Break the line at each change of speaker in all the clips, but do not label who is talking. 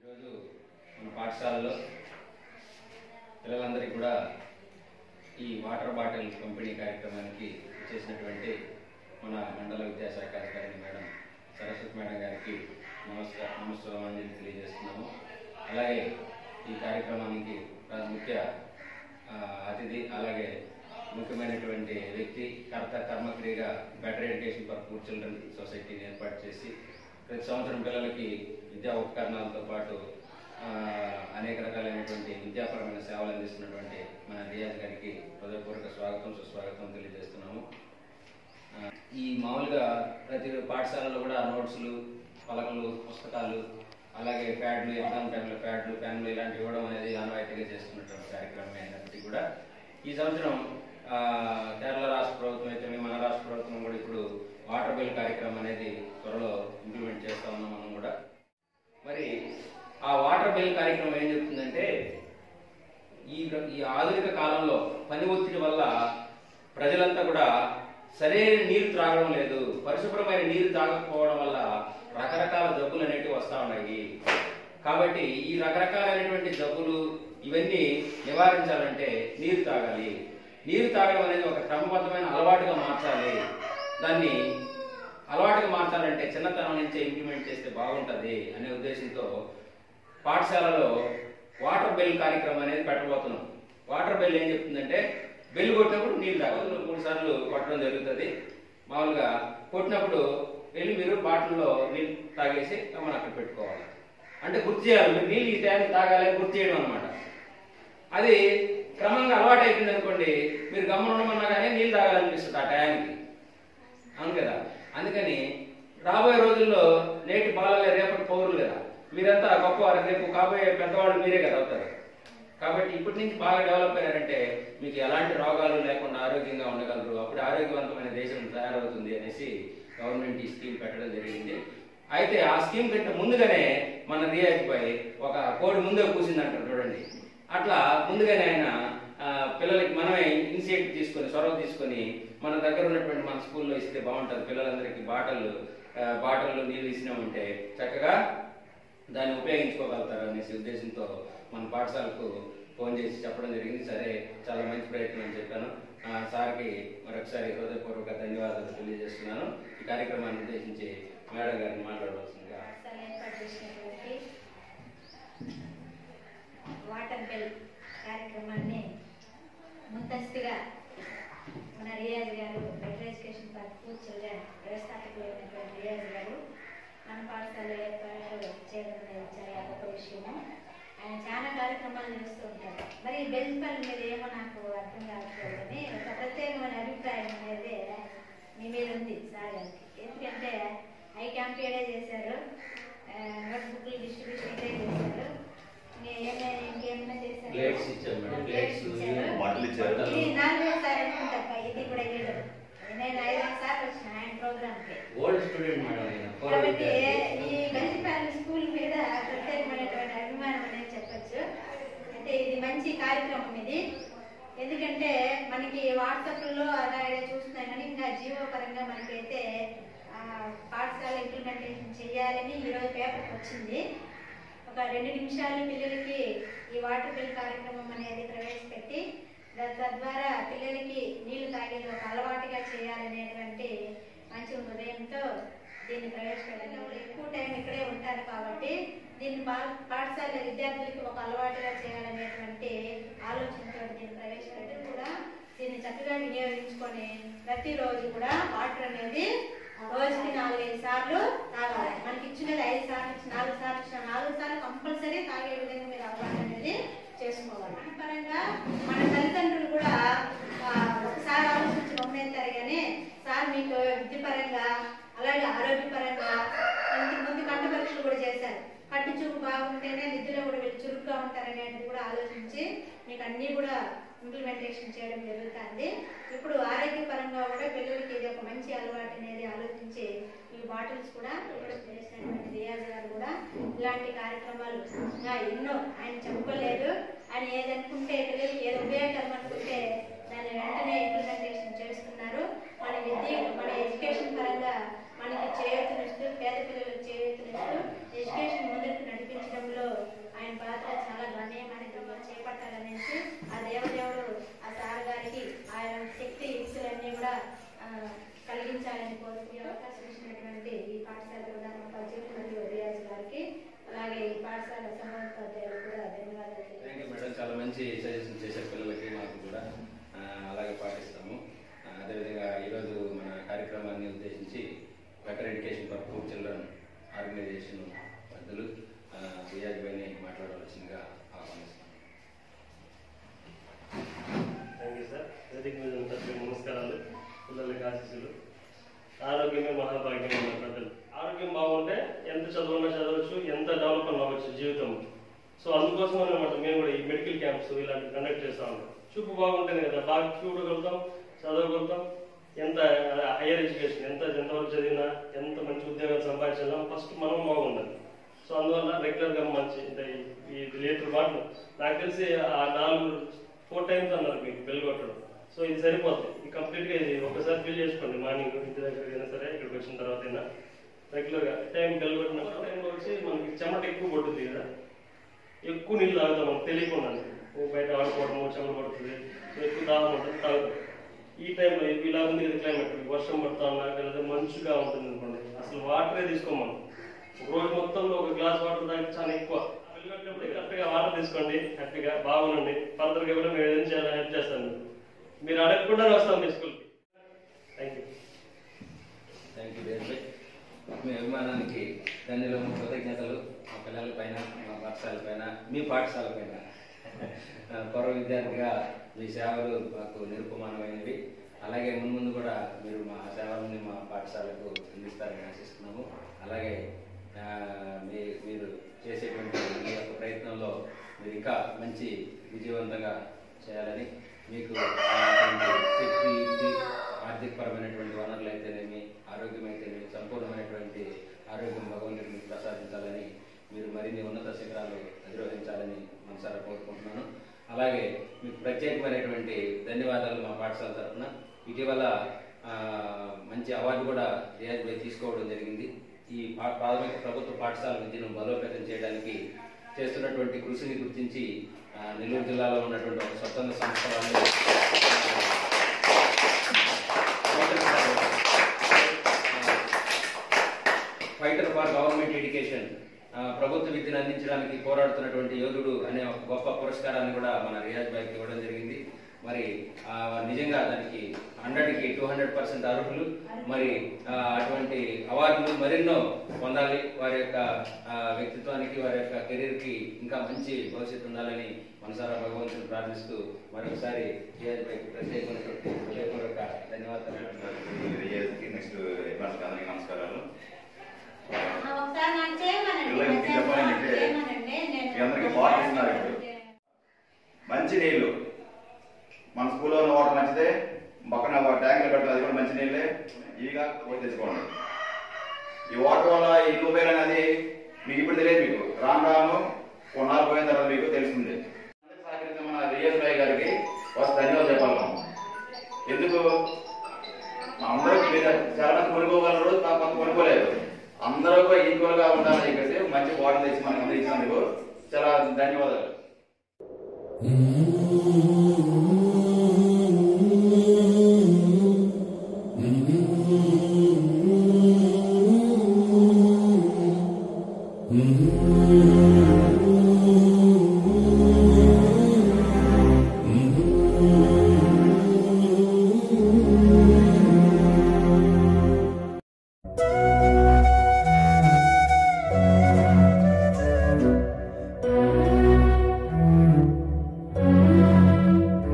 ఈరోజు మన పాఠశాలలో పిల్లలందరికీ కూడా ఈ వాటర్ బాటిల్ పంపిణీ కార్యక్రమానికి చేసినటువంటి మన మండల విద్యాశాఖ అధికారి మేడం సరస్వతి మేడం గారికి నమస్కార నమస్కారం తెలియజేస్తున్నాము అలాగే ఈ కార్యక్రమానికి ప్ర- ముఖ్య ఆ, అతిథి అలాగే ముఖ్యమైనటువంటి వ్యక్తి కర్త కర్మక్రియగా better education for poor children సొసైటీని ఏర్పాటు చేసి ప్రతి సంవత్సరం పిల్లలకి విద్యా ఉపకరణాలతో పాటు ఆ, అనేక రకాలైనటువంటి విద్యాపరమైన సేవలు అందిస్తున్నటువంటి మన రియాజ్ గారికి హృదయపూర్వక స్వాగతం సుస్వాగతం తెలియజేస్తున్నాము ఆ, ఈ మామూలుగా ప్రతి పాఠశాలలో కూడా నోట్స్లు పలకలు పుస్తకాలు అలాగే ప్యాడ్లు ఎగ్జామ్ టైంలో ప్యాడ్లు పెన్లు ఇలాంటివి ఇవ్వడం అనేది ఆనవాయితీగా చేస్తున్నటువంటి కార్యక్రమం అయినప్పటికీ కూడా ఈ సంవత్సరం ఆ, కేరళ రాష్ట్ర ప్రభుత్వం అయితే మన రాష్ట్ర ప్రభుత్వం కూడా ఇప్పుడు వాటర్ బిల్ కార్యక్రమం అనేది త్వరలో ఇంప్లిమెంట్ చేస్తా ఉన్నాం మనం కూడా మరి ఆ వాటర్ బిల్ కార్యక్రమం ఏం చెప్తుందంటే ఈ ఈ ఆధునిక కాలంలో పని ఒత్తిడి వల్ల ప్రజలంతా కూడా సరైన నీరు త్రాగడం లేదు పరిశుభ్రమైన నీరు తాగకపోవడం వల్ల రకరకాల జబ్బులు అనేటివి వస్తూ ఉన్నాయి కాబట్టి ఈ రకరకాలైనటువంటి జబ్బులు ఇవన్నీ నివారించాలంటే నీరు తాగాలి నీరు తాగడం అనేది ఒక క్రమబద్ధమైన అలవాటుగా మార్చాలి దాన్ని అలవాటుగా మార్చాలంటే చిన్నతనం నుంచే ఇంప్లిమెంట్ చేస్తే బాగుంటుంది అనే ఉద్దేశంతో పాఠశాలలో వాటర్ బెల్ కార్యక్రమం అనేది పెట్టబోతున్నాం వాటర్ బెల్ ఏం చెప్తుందంటే బెల్ కొట్టినప్పుడు నీళ్ళు తాగాలి మూడు సార్లు కొట్టడం జరుగుతుంది మామూలుగా కొట్టినప్పుడు వెళ్ళి మీరు బాటిల్లో నీళ్ళు తాగేసి మనం అక్కడ పెట్టుకోవాలి అంటే గుర్తు చేయాలి మీరు నీళ్ళు ఈ టైంకి తాగాలి అని గుర్తు చేయడం అనమాట అది క్రమంగా అలవాటు అయిపోయింది అనుకోండి మీరు గమ్మున ఉండమన్నా కానీ నీళ్ళు తాగాలనిపిస్తుంది ఆ టయానికి అవును కదా అందుకని రాబోయే రోజుల్లో నేటి బాలలే రేపటి పౌరులు కదా మీరంతా గొప్పవారు రేపు కాబోయే పెద్దవాళ్ళు మీరే కదా అవుతారు కాబట్టి ఇప్పటి నుంచి బాగా డెవలప్ అయ్యారంటే మీకు ఎలాంటి రోగాలు లేకుండా ఆరోగ్యంగా ఉండగలరు అప్పుడు ఆరోగ్యవంతమైన దేశం తయారవుతుంది అనేసి గవర్నమెంట్ ఈ స్కీమ్ పెట్టడం జరిగింది అయితే ఆ స్కీమ్ కంటే ముందుగానే మన రియాజ్ పై ఒక కోడి ముందే కూసిందంటారు చూడండి అట్లా ముందుగానే ఆయన ఆ, పిల్లలకి మనమే ఇనిషియేటివ్ తీసుకొని చొరవ తీసుకొని మన దగ్గర ఉన్నటువంటి మన స్కూల్లో ఇస్తే బాగుంటుంది పిల్లలందరికీ బాటలు బాటల్లో నీళ్ళు ఇచ్చినామంటే చక్కగా దాన్ని ఉపయోగించుకోగలుగుతారు అనేసి ఉద్దేశంతో మన పాఠశాలకు ఫోన్ చేసి చెప్పడం జరిగింది సరే చాలా మంచి ప్రయత్నం అని చెప్పాను ఆ, సార్కి మరొకసారి హృదయపూర్వక ధన్యవాదాలు తెలియజేస్తున్నాను ఈ కార్యక్రమాన్ని ఉద్దేశించి మేడం గారిని మాట్లాడవలసిందిగా
పాఠశాల ఏర్పాటు చేసినటువంటి వాటర్ బెల్ కార్యక్రమాన్ని ముందస్తుగా మన రియాజ్ గారు better education for poor children వ్యవస్థాపకులు అయినటువంటి రియాజ్ గారు మన పాఠశాలలో ఏర్పాటు చేయడం అనేది చాలా గొప్ప విషయము ఆయన చాలా కార్యక్రమాలు చేస్తూ ఉంటారు మరి ఈ బెల్ పని మీద ఏమో నాకు అర్థం కావట్లేదు కానీ ఒక ప్రత్యేకమైన అభిప్రాయం అనేది మీ మీద ఉంది సార్ గారికి ఎందుకంటే ఐ క్యాంప్ ఏడే చేశారు నోట్ బుక్లు డిస్ట్రిబ్యూషన్ ఇదే చేశారు ఇంకా ఏమైనా ఇంకేమైనా చేశారు
ప్లేట్స్ ఇచ్చారు మేడం
ప్లేట్స్
ప్లేట్స్
ఇచ్చారు.
బాటిల్ ఇచ్చారు.
ఇది నాలుగోసారి అనుకుంటా ఇది కూడా ఇవ్వడం నేను ఐదు సార్లు వచ్చిన ఆయన ప్రోగ్రామ్కి
ఓల్డ్ స్టూడెంట్ మేడం ఆయన పూర్వ
కాబట్టి
విద్యార్థి.
ఈ బెల్జిపాలెం స్కూల్ మీద ప్రత్యేకమైనటువంటి అభిమానం అనేది చెప్పొచ్చు అంటే ఇది మంచి కార్యక్రమం ఇది ఎందుకంటే మనకి వాట్సాప్లో అలాగే చూస్తున్నాం కానీ ఇంకా జీవో పరంగా మనకైతే ఆ, పాఠశాల ఇంప్లిమెంటేషన్ చేయాలని ఈరోజు పేపర్కి వచ్చింది ఒక రెండు నిమిషాలు పిల్లలకి ఈ వాటర్ బిల్ కార్యక్రమం అనేది ప్రవేశపెట్టి ద- తద్వారా పిల్లలకి నీళ్లు తాగేది ఒక అలవాటుగా చేయాలనేటువంటి మంచి హృదయంతో దీన్ని ప్రవేశపెట్టాలి వాళ్ళు ఎక్కువ టైం ఇక్కడే ఉంటారు కాబట్టి దీన్ని పా- పాఠశాల విద్యార్థులకి ఒక అలవాటుగా చేయాలనేటువంటి ఆలోచనతో దీన్ని ప్రవేశపెట్టి కూడా దీన్ని చక్కగా వినియోగించుకొని ప్రతిరోజు కూడా వాటర్ అనేది రోజుకి నాలుగైదు సార్లు తాగాలి మనకి ఇచ్చినది ఐదు సార్లు ఇచ్చి నాలుగు సార్లు ఇచ్చిన నాలుగు సార్లు కంపల్సరీ తాగే విధంగా మీరు అలవాటు అనేది చేసుకోవాలి దాని పరంగా మన తల్లిదండ్రులు కూడా ఆ, ఒకసారి ఆలోచించి గమనిస్తారు కానీ సార్ మీకు విద్యపరంగా అలాగే ఆరోగ్యపరంగా ఇంతకు ముందు కంటి పరీక్షలు కూడా చేశారు కంటి చూపు బాగుంటేనే నిద్రలో కూడా వీళ్ళు చురుగ్గా ఉంటారనేది కూడా ఆలోచించి మీకు అన్నీ కూడా ఇంప్లిమెంటేషన్ చేయడం జరుగుతుంది ఇప్పుడు ఆరోగ్యపరంగా కూడా పిల్లలకి ఇది ఒక మంచి అలవాటు అనేది ఆలోచించి ఈ బాటిల్స్ కూడా ఇక్కడ చేసినటువంటి రియాజ్ గారు కూడా ఇలాంటి కార్యక్రమాలు ఇంకా ఎన్నో ఆయన చెప్పలేదు ఆయన ఏదనుకుంటే పిల్లలకి ఏది ఉపయోగకరం అనుకుంటే దాన్ని వెంటనే ఇంప్లిమెంటేషన్ చేస్తున్నారు మన విద్య మన ఎడ్యుకేషన్ పరంగా మనకి చేయూతనిస్తూ పేద పిల్లలకు చేయూతనిస్తూ ఎడ్యుకేషన్ ముందుకు నడిపించడంలో అవకాశం ఇచ్చినటువంటి ఈ పాఠశాల ప్రధానోపాధ్యాయులు మరియు రియాజ్ గారికి అలాగే ఈ పాఠశాల సమోపాధ్యాయులు కూడా ధన్యవాదాలు
థ్యాంక్ యూ మేడం చాలా మంచి సజెషన్ చేశారు పిల్లలకి మాకు కూడా ఆ, అలాగే పాటిస్తాము ఆ, అదేవిధంగా ఈరోజు మన కార్యక్రమాన్ని ఉద్దేశించి better education for poor children organisation పెద్దలు ఆ, రియాజ్ భాయ్ని మాట్లాడవలసిందిగా ఆహ్వానిస్తాను
థ్యాంక్ యూ సార్ వేదిక మీద ఉన్న అందరికీ నమస్కారాలు పిల్లలకి ఆశీస్సులు ఆరోగ్యమే మహాభాగ్యం అన్న పెద్దలు ఆరోగ్యం బాగుంటే ఎంత చదువున్నా చదవచ్చు ఎంత డెవలప్ అవ్వచ్చు జీవితం సో అందుకోసం అనమాట మేము కూడా ఈ మెడికల్ క్యాంప్స్ ఇలాంటి కండక్ట్ చేస్తా ఉంటాం చూపు బాగుంటేనే కదా బాగా చూడగలుగుతాం చదవగలుగుతాం ఎంత హైయర్ ఎడ్యుకేషన్ ఎంత ఎంతవరకు చదివినా ఎంత మంచి ఉద్యోగాలు సంపాదించినా ఫస్ట్ మనం బాగుండాలి సో అందువల్ల రెగ్యులర్ గా మంచి అంటే ఈ లీటర్ వాటర్ నాకు తెలిసి ఆ నాలుగు ఫోర్ టైమ్స్ అన్నారు మీకు బెల్ కొట్టడం సో ఇది సరిపోతుంది ఇది కంప్లీట్ గా ఇది ఒకసారి ఫిల్ చేసుకోండి మార్నింగ్ ఇంటి దగ్గర అయినా సరే ఇక్కడికి వచ్చిన తర్వాత అయినా రెగ్యులర్ గా టైం బెల్ కొట్టిన టైంలో వచ్చి మనకి చెమట ఎక్కువ కొట్టుద్ది కదా ఎక్కువ నీళ్ళు తాగుతాం మనకు తెలియకుండా ఓ బయట ఆడుకోవడం చెమట పడుతుంది సో ఎక్కువ దాహం ఉంటుంది తాగుతాం ఈ టైంలో ఇలా ఉంది కదా క్లైమేట్ వర్షం పడతా ఉన్నా లేదా మంచుగా ఉంటుంది అనుకోండి అసలు వాటరే తీసుకోం మనం ఒక రోజు మొత్తంలో ఒక గ్లాస్ వాటర్ తాగితే చాలా ఎక్కువ వెళ్ళినప్పుడు కరెక్ట్ గా వాటర్ తీసుకోండి హ్యాపీగా బాగుండండి ఫర్దర్ గా కూడా మేము ఏదైనా చేయాలని హెల్ప్ చేస్తాను మీరు అడగకుండా వస్తాం మీ స్కూల్కి thank you
thank you Riyaz bhai మీ అభిమానానికి ధన్యులు కృతజ్ఞతలు మా పిల్లల పైన మా పాఠశాల పైన మీ పాఠశాల పైన ఆ, పూర్వ విద్యార్థిగా మీ సేవలు మాకు నిరుపమానమైనవి అలాగే మున్ముందు కూడా మీరు మా సేవల్ని మా పాఠశాలకు అందిస్తారని ఆశిస్తున్నాము అలాగే ఆ, మీ మీరు చేసేటువంటి మీ యొక్క ప్రయత్నంలో మీరు ఇంకా మంచి విజయవంతంగా చేయాలని మీకు అటువంటి శక్తి యుక్తి ఆర్థికపరమైనటువంటి వనరులు అయితేనేమి ఆరోగ్యం అయితేనేమి సంపూర్ణమైనటువంటి ఆరోగ్యం భగవంతుడు మీకు ప్రసాదించాలని మీరు మరిన్ని ఉన్నత శిఖరాలు అధిరోహించాలని మనసారా కోరుకుంటున్నాను అలాగే మీకు ప్రత్యేకమైనటువంటి ధన్యవాదాలు మా పాఠశాల తరఫున ఇటీవల ఆ, మంచి అవార్డు కూడా రియాజ్ భాయ్ తీసుకోవడం జరిగింది ఈ పా- ప్రాథమిక ప్రభుత్వ పాఠశాల విద్యను బలోపేతం చేయడానికి చేస్తున్నటువంటి కృషిని గుర్తించి ఆ, నెల్లూరు జిల్లాలో ఉన్నటువంటి ఒక స్వతంత్ర సంస్థ వాళ్ళు ఫైటర్ ఫర్ గవర్నమెంట్ ఎడ్యుకేషన్ ఆ, ప్రభుత్వ విద్యను అందించడానికి పోరాడుతున్నటువంటి యోధుడు అనే ఒక గొప్ప పురస్కారాన్ని కూడా మన రియాజ్ భాయ్కి ఇవ్వడం జరిగింది మరి ఆ, నిజంగా దానికి హండ్రెడ్కి టూ హండ్రెడ్ పర్సెంట్ అర్హులు మరి ఆ, అటువంటి అవార్డులు మరెన్నో పొందాలి వారి యొక్క ఆ, వ్యక్తిత్వానికి వారి యొక్క కెరీర్కి ఇంకా మంచి భవిష్యత్తు ఉండాలని మనసారా భగవంతుని ప్రార్థిస్తూ మరొకసారి రియాజ్ భాయ్కి ప్రత్యేకమైనటువంటి హృదయపూర్వక ధన్యవాదాలు
రియాజ్కి నెక్స్ట్ అడ్వాన్స్ అందరికీ నమస్కారాలు
ఆ, ఒకసారి నాకు చేయమనండి
పిల్లలకి
మధ్యాహ్నం
చెప్పాలంటే
చేయమనండి నేను
మీ అందరికీ వాటర్ ఇస్తున్నారు ఇప్పుడు. మంచి నీళ్లు మన స్కూల్లో ఉన్న వాటర్ మంచిదే పక్కన ట్యాంకులు పెట్టాలి అది కూడా మంచి నీళ్ళే ఇవి కాకపోతే తెచ్చుకోండి ఈ వాటర్ వల్ల ఎన్ని ఉపయోగాలు అనేది మీకు ఇప్పుడు తెలియదు మీకు రాను రాను కొన్నాళ్ళు పోయిన తర్వాత మీకు తెలుస్తుంది అందరికీ సహకరించిన మన రియాజ్ రాయ్ గారికి ఫస్ట్ ధన్యవాదాలు చెప్పాలి మనం ఎందుకు అందరూ మీరు చాలా మంది కొనుక్కోగలరు తా- కొంత కొనుక్కోలేదు అందరూ ఈక్వల్ గా ఉండాలని చెప్పేసి మంచి బాటిల్ తెచ్చి మనకు అందించినందుకు చాలా ధన్యవాదాలు
Thank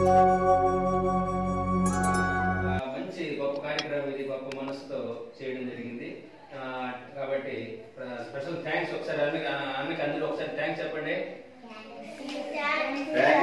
ఆ, మంచి గొప్ప కార్యక్రమం ఇది గొప్ప మనసుతో చేయడం జరిగింది ఆ, కాబట్టి స్పెషల్ థ్యాంక్స్ ఒకసారి అన్న అన్నకి అందరూ ఒకసారి థ్యాంక్స్ చెప్పండి
థ్యాంక్